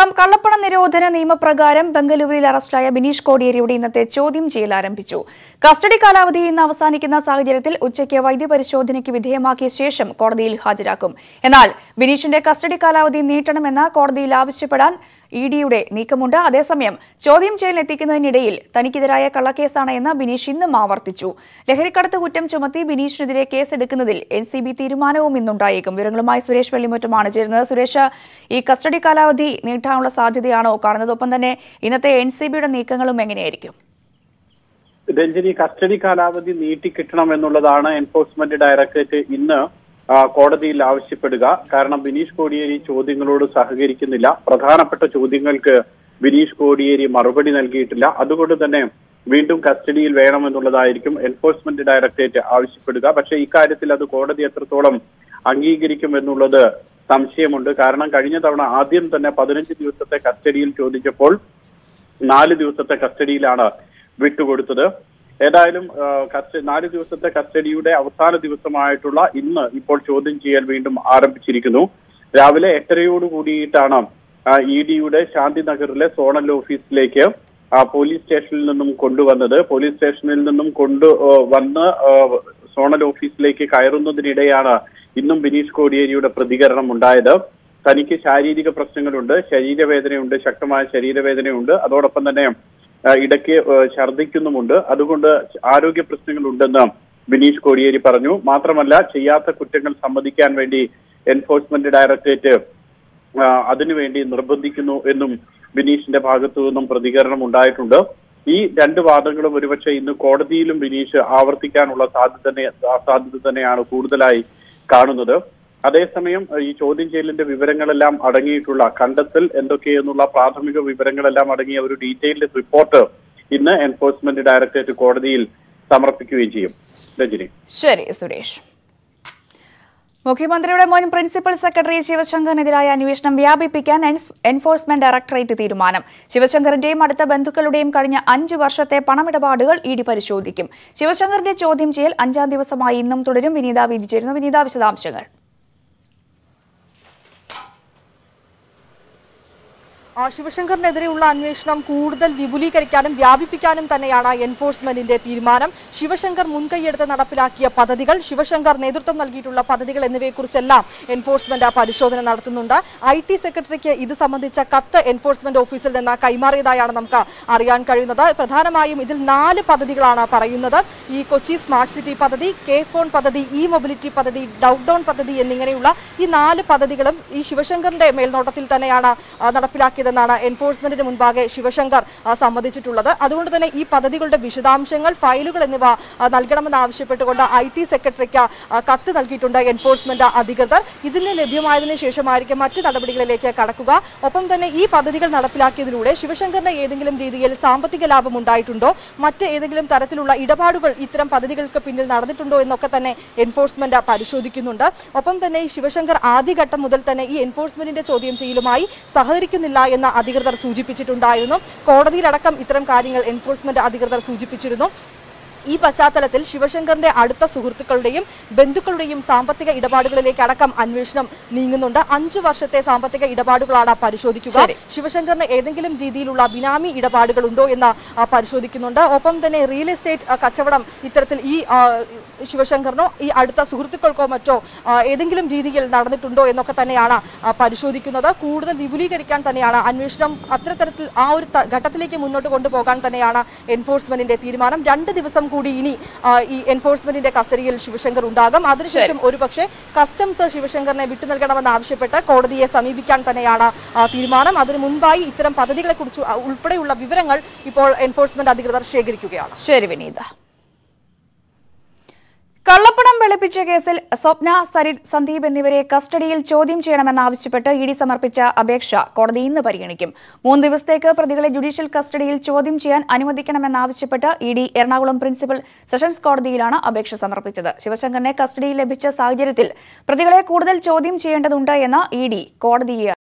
നോക്കാം കള്ളപ്പണ നിരോധന നിയമപ്രകാരം ബംഗളൂരുവിൽ അറസ്റ്റിലായ ബിനീഷ് കോടിയേരിയുടെ ഇന്നത്തെ ചോദ്യം ചെയ്യൽ ആരംഭിച്ചു കസ്റ്റഡി കാലാവധി ഇന്ന് അവസാനിക്കുന്ന സാഹചര്യത്തിൽ ഉച്ചയ്ക്ക് വൈദ്യപരിശോധനയ്ക്ക് വിധേയമാക്കിയ ശേഷം കോടതിയിൽ ഹാജരാക്കും എന്നാൽ ബിനീഷിന്റെ കസ്റ്റഡി കാലാവധി നീട്ടണമെന്ന് കോടതിയിൽ ആവശ്യപ്പെടാൻ ഇ ഡിയുടെ നീക്കമുണ്ട് അതേസമയം ചോദ്യം ചെയ്യലിനെത്തിക്കുന്നതിനിടയിൽ തനിക്കെതിരായ കള്ളക്കേസാണ് എന്ന് ബിനീഷ് ഇന്നും ആവർത്തിച്ചു ലഹരിക്കടത്ത് കുറ്റം ചുമത്തി ബിനീഷിനെതിരെ കേസെടുക്കുന്നതിൽ എൻ സി ബി തീരുമാനവും ഇന്നുണ്ടായേക്കും വിവരങ്ങളുമായി സുരേഷ് വെള്ളിമുറ്റമാണ് ചേരുന്നത് സുരേഷ് ഈ കസ്റ്റഡി കാലാവധി നീട്ടാനുള്ള സാധ്യതയാണോ കാണുന്നത് ഒപ്പം തന്നെ ഇന്നത്തെ എൻ സി ബിയുടെ നീക്കങ്ങളും എങ്ങനെയായിരിക്കും രഞ്ജിനി കസ്റ്റഡി കാലാവധി നീട്ടിക്കിട്ടണം എന്നുള്ളതാണ് എൻഫോഴ്സ്മെന്റ് ഡയറക്ടറേറ്റ് ഇന്ന് ആ, കോടതിയിൽ ആവശ്യപ്പെടുക കാരണം ബിനീഷ് കോടിയേരി ചോദ്യങ്ങളോട് സഹകരിക്കുന്നില്ല പ്രധാനപ്പെട്ട ചോദ്യങ്ങൾക്ക് ബിനീഷ് കോടിയേരി മറുപടി നൽകിയിട്ടില്ല അതുകൊണ്ട് തന്നെ വീണ്ടും കസ്റ്റഡിയിൽ വേണമെന്നുള്ളതായിരിക്കും എൻഫോഴ്സ്മെന്റ് ഡയറക്ടറേറ്റ് ആവശ്യപ്പെടുക പക്ഷേ ഇക്കാര്യത്തിൽ അത് കോടതി എത്രത്തോളം അംഗീകരിക്കും എന്നുള്ളത് സംശയമുണ്ട് കാരണം കഴിഞ്ഞ തവണ ആദ്യം തന്നെ പതിനഞ്ച് ദിവസത്തെ കസ്റ്റഡിയിൽ ചോദിച്ചപ്പോൾ നാല് ദിവസത്തെ കസ്റ്റഡിയിലാണ് വിട്ടുകൊടുത്തത് ഏതായാലും ആ, കസ്റ്റ- നാല് ദിവസത്തെ കസ്റ്റഡിയുടെ അവസാന ദിവസമായിട്ടുള്ള ഇന്ന് ഇപ്പോൾ ചോദ്യം ചെയ്യൽ വീണ്ടും ആരംഭിച്ചിരിക്കുന്നു രാവിലെ എട്ടരയോട് കൂടിയിട്ടാണ് ഇ ഡിയുടെ ശാന്തിനഗറിലെ സോണൽ ഓഫീസിലേക്ക് ആ, പോലീസ് സ്റ്റേഷനിൽ നിന്നും കൊണ്ടുവന്നത് പോലീസ് സ്റ്റേഷനിൽ നിന്നും കൊണ്ടു ആ, വന്ന് ആ, സോണൽ ഓഫീസിലേക്ക് കയറുന്നതിനിടെയാണ് ഇന്നും ബിനീഷ് കോടിയേരിയുടെ പ്രതികരണം ഉണ്ടായത് തനിക്ക് ശാരീരിക പ്രശ്നങ്ങളുണ്ട് ശരീരവേദനയുണ്ട് ശക്തമായ ശരീരവേദനയുണ്ട് അതോടൊപ്പം തന്നെ ആ, ഇടയ്ക്ക് ആ, ഛർദ്ദിക്കുന്നുമുണ്ട് അതുകൊണ്ട് ആരോഗ്യ പ്രശ്നങ്ങളുണ്ടെന്ന് ബിനീഷ് കോടിയേരി പറഞ്ഞു മാത്രമല്ല ചെയ്യാത്ത കുറ്റങ്ങൾ സമ്മതിക്കാൻ വേണ്ടി എൻഫോഴ്സ്മെന്റ് ഡയറക്ടറേറ്റ് ആ, അതിനുവേണ്ടി നിർബന്ധിക്കുന്നു എന്നും ബിനീഷിന്റെ ഭാഗത്തു നിന്നും പ്രതികരണം ഉണ്ടായിട്ടുണ്ട് ഈ രണ്ട് വാദങ്ങളും ഒരുപക്ഷെ ഇന്ന് കോടതിയിലും ബിനീഷ് ആവർത്തിക്കാനുള്ള സാധ്യത തന്നെ സാധ്യത തന്നെയാണ് കൂടുതലായി കാണുന്നത് അതേസമയം ഈ ചോദ്യം ചെയ്യലിന്റെ വിവരങ്ങളെല്ലാം അടങ്ങിയിട്ടുള്ള കണ്ടെത്തൽ എന്തൊക്കെയെന്നുള്ള പ്രാഥമിക വിവരങ്ങളെല്ലാം അടങ്ങിയ ഒരു ഡീറ്റെയിൽഡ് റിപ്പോർട്ട് ഇന്ന് എൻഫോഴ്സ്മെന്റ് ഡയറക്ടറേറ്റ് കോടതിയിൽ സമർപ്പിക്കുകയും ചെയ്യും രജനി ശരി സുരേഷ് മുഖ്യമന്ത്രിയുടെ മുൻ പ്രിൻസിപ്പൽ സെക്രട്ടറി ശിവശങ്കറിനെതിരായ അന്വേഷണം വ്യാപിപ്പിക്കാൻ എൻസ്- എൻഫോഴ്സ്മെന്റ് ഡയറക്ടറേറ്റ് തീരുമാനം ശിവശങ്കറിന്റെയും അടുത്ത ബന്ധുക്കളുടെയും കഴിഞ്ഞ അഞ്ചു വർഷത്തെ പണമിടപാടുകൾ ഇ ഡി പരിശോധിക്കും ശിവശങ്കറിന്റെ ചോദ്യം ചെയ്യൽ അഞ്ചാം ദിവസമായി ഇന്നും തുടരും വിനീത വിധി ചേരുന്നു വിനീത വിശദാംശങ്ങൾ ആ, ശിവശങ്കറിനെതിരെയുള്ള അന്വേഷണം കൂടുതൽ വിപുലീകരിക്കാനും വ്യാപിപ്പിക്കാനും തന്നെയാണ് എൻഫോഴ്സ്മെന്റിന്റെ തീരുമാനം ശിവശങ്കർ മുൻകൈയെടുത്ത് നടപ്പിലാക്കിയ പദ്ധതികൾ ശിവശങ്കർ നേതൃത്വം നൽകിയിട്ടുള്ള പദ്ധതികൾ എന്നിവയെക്കുറിച്ചെല്ലാം എൻഫോഴ്സ്മെന്റ് പരിശോധന നടത്തുന്നുണ്ട് ഐ ടി സെക്രട്ടറിക്ക് ഇത് സംബന്ധിച്ച കത്ത് എൻഫോഴ്സ്മെന്റ് ഓഫീസിൽ നിന്ന് കൈമാറിയതായാണ് നമുക്ക് അറിയാൻ കഴിയുന്നത് പ്രധാനമായും ഇതിൽ നാല് പദ്ധതികളാണ് പറയുന്നത് ഈ കൊച്ചി സ്മാർട്ട് സിറ്റി പദ്ധതി കെ ഫോൺ പദ്ധതി ഇ മൊബിലിറ്റി പദ്ധതി ഡൗൺ പദ്ധതി എന്നിങ്ങനെയുള്ള ഈ നാല് പദ്ധതികളും ഈ ശിവശങ്കറിന്റെ മേൽനോട്ടത്തിൽ തന്നെയാണ് ആ, നടപ്പിലാക്കിയതെന്നാണ് എൻഫോഴ്സ്മെന്റിന് മുൻപാകെ ശിവശങ്കർ ആ, സമ്മതിച്ചിട്ടുള്ളത് അതുകൊണ്ട് തന്നെ ഈ പദ്ധതികളുടെ വിശദാംശങ്ങൾ ഫയലുകൾ എന്നിവ ആ, നൽകണമെന്ന് ആവശ്യപ്പെട്ടുകൊണ്ട് ഐ ടി സെക്രട്ടറിക്ക് ആ, കത്ത് നൽകിയിട്ടുണ്ട് എൻഫോഴ്സ്മെന്റ് അധികൃതർ ഇതിന് ലഭ്യമായതിനു ശേഷമായിരിക്കും മറ്റു നടപടികളിലേക്ക് കടക്കുക ഒപ്പം തന്നെ ഈ പദ്ധതികൾ നടപ്പിലാക്കിയതിലൂടെ ശിവശങ്കറിന് ഏതെങ്കിലും രീതിയിൽ സാമ്പത്തിക ലാഭം ഉണ്ടായിട്ടുണ്ടോ മറ്റ് ഏതെങ്കിലും തരത്തിലുള്ള ഇടപാടുകൾ ഇത്തരം പദ്ധതികൾക്ക് പിന്നിൽ നടന്നിട്ടുണ്ടോ എന്നൊക്കെ തന്നെ എൻഫോഴ്സ്മെന്റ് പരിശോധിക്കുന്നുണ്ട് ഒപ്പം തന്നെ ഈ ശിവശങ്കർ ആദ്യഘട്ടം മുതൽ തന്നെ ഈ എൻഫോഴ്സ്മെന്റിന്റെ ചോദ്യം ചെയ്യലുമായി സഹകരിക്കുന്നില്ല എന്ന് അധികൃതർ സൂചിപ്പിച്ചിട്ടുണ്ടായിരുന്നു കോടതിയിലടക്കം ഇത്തരം കാര്യങ്ങൾ എൻഫോഴ്സ്മെന്റ് അധികൃതർ സൂചിപ്പിച്ചിരുന്നു ഈ പശ്ചാത്തലത്തിൽ ശിവശങ്കറിന്റെ അടുത്ത സുഹൃത്തുക്കളുടെയും ബന്ധുക്കളുടെയും സാമ്പത്തിക ഇടപാടുകളിലേക്ക് അടക്കം അന്വേഷണം നീങ്ങുന്നുണ്ട് അഞ്ചു വർഷത്തെ സാമ്പത്തിക ഇടപാടുകളാണ് പരിശോധിക്കുക ശരി. ശിവശങ്കറിന് ഏതെങ്കിലും രീതിയിലുള്ള ബിനാമി ഇടപാടുകൾ ഉണ്ടോ എന്ന് ആ, പരിശോധിക്കുന്നുണ്ട് ഒപ്പം തന്നെ റിയൽ എസ്റ്റേറ്റ് ആ, കച്ചവടം ഇത്തരത്തിൽ ഈ ആ, ശിവശങ്കറിനോ ഈ അടുത്ത സുഹൃത്തുക്കൾക്കോ മറ്റോ ആ, ഏതെങ്കിലും രീതിയിൽ നടന്നിട്ടുണ്ടോ എന്നൊക്കെ തന്നെയാണ് ആ, പരിശോധിക്കുന്നത് കൂടുതൽ വിപുലീകരിക്കാൻ തന്നെയാണ് അന്വേഷണം അത്തരത്തരത്തിൽ ആ ഒരു ത- ഘട്ടത്തിലേക്ക് മുന്നോട്ട് കൊണ്ടുപോകാൻ തന്നെയാണ് എൻഫോഴ്സ്മെന്റിന്റെ തീരുമാനം രണ്ട് ദിവസം കൂടി ഇനി ആ, ഈ എൻഫോഴ്സ്മെന്റിന്റെ കസ്റ്റഡിയിൽ ശിവശങ്കർ ഉണ്ടാകും അതിനുശേഷം ഒരുപക്ഷെ കസ്റ്റംസ് ശിവശങ്കറിനെ വിട്ടു നൽകണമെന്ന് ആവശ്യപ്പെട്ട് കോടതിയെ സമീപിക്കാൻ തന്നെയാണ് ആ, തീരുമാനം അതിനു മുൻപായി ഇത്തരം പദ്ധതികളെ കുറിച്ച് ഉൾപ്പെടെയുള്ള വിവരങ്ങൾ ഇപ്പോൾ എൻഫോഴ്സ്മെന്റ് അധികൃതർ ശേഖരിക്കുകയാണ് ശരി വിനീത കള്ളപ്പണം വെളുപ്പിച്ച കേസിൽ സ്വപ്ന സരിത് സന്ദീപ് എന്നിവരെ കസ്റ്റഡിയിൽ ചോദ്യം ചെയ്യണമെന്നാവശ്യപ്പെട്ട് ഇ ഡി സമർപ്പിച്ച അപേക്ഷ കോടതി ഇന്ന് പരിഗണിക്കും മൂന്ന് ദിവസത്തേക്ക് പ്രതികളെ ജുഡീഷ്യൽ കസ്റ്റഡിയിൽ ചോദ്യം ചെയ്യാൻ അനുവദിക്കണമെന്നാവശ്യപ്പെട്ട് E D Ernakulam principal sessions കോടതിയിലാണ് അപേക്ഷ സമർപ്പിച്ചത് ശിവശങ്കറിനെ കസ്റ്റഡിയിൽ ലഭിച്ച സാഹചര്യത്തിൽ പ്രതികളെ കൂടുതൽ ചോദ്യം ചെയ്യേണ്ടതുണ്ട് എന്ന് ഇ ഡി കോടതിയെ